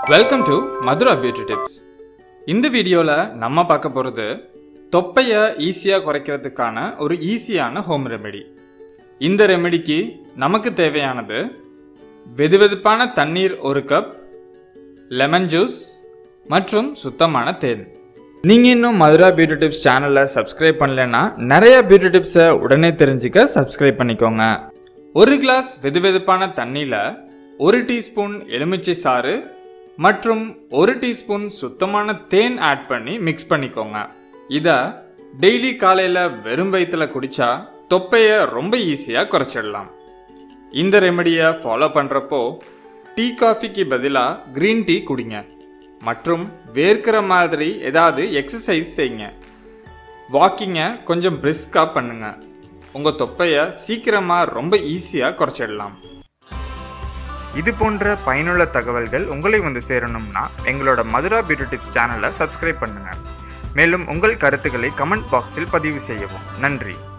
welcome to Madhura beauty tips இந்த வீடியோவில் நம்ம பார்க்க போகிறது தொப்பையை ஈஸியாக குறைக்கிறதுக்கான ஒரு ஈஸியான ஹோம் ரெமெடி இந்த ரெமெடிக்கு நமக்கு தேவையானது வெதுவெதுப்பான தண்ணீர் ஒரு கப் லெமன் ஜூஸ் மற்றும் சுத்தமான தேன் நீங்கள் இன்னும் மதுரா பியூட்டி டிப்ஸ் சேனலை சப்ஸ்கிரைப் பண்ணலைன்னா நிறைய பியூட்டி டிப்ஸை உடனே தெரிஞ்சுக்க சப்ஸ்கிரைப் பண்ணிக்கோங்க ஒரு கிளாஸ் வெதுவெதுப்பான தண்ணியில் ஒரு டீஸ்பூன் எலுமிச்சை சாறு மற்றும் ஒரு டீஸ்பூன் சுத்தமான தேன் ஆட் பண்ணி மிக்ஸ் பண்ணிக்கோங்க இதை டெய்லி காலையில் வெறும் வயிற்றுல குடித்தா தொப்பையை ரொம்ப ஈஸியாக குறைச்சிடலாம் இந்த ரெமெடியை ஃபாலோ பண்ணுறப்போ டீ காஃபிக்கு பதிலாக க்ரீன் டீ குடிங்க மற்றும் வேர்க்கிற மாதிரி ஏதாவது எக்ஸசைஸ் செய்யுங்க வாக்கிங்கை கொஞ்சம் பிரிஸ்காக பண்ணுங்க உங்கள் தொப்பையை சீக்கிரமாக ரொம்ப ஈஸியாக குறைச்சிடலாம் இது போன்ற பயனுள்ள தகவல்கள் உங்களை வந்து சேரணும்னா எங்களோட மதுரா பியூட்டி டிப்ஸ் சேனலை சப்ஸ்கிரைப் பண்ணுங்கள் மேலும் உங்கள் கருத்துக்களை கமெண்ட் பாக்ஸில் பதிவு செய்யவும் நன்றி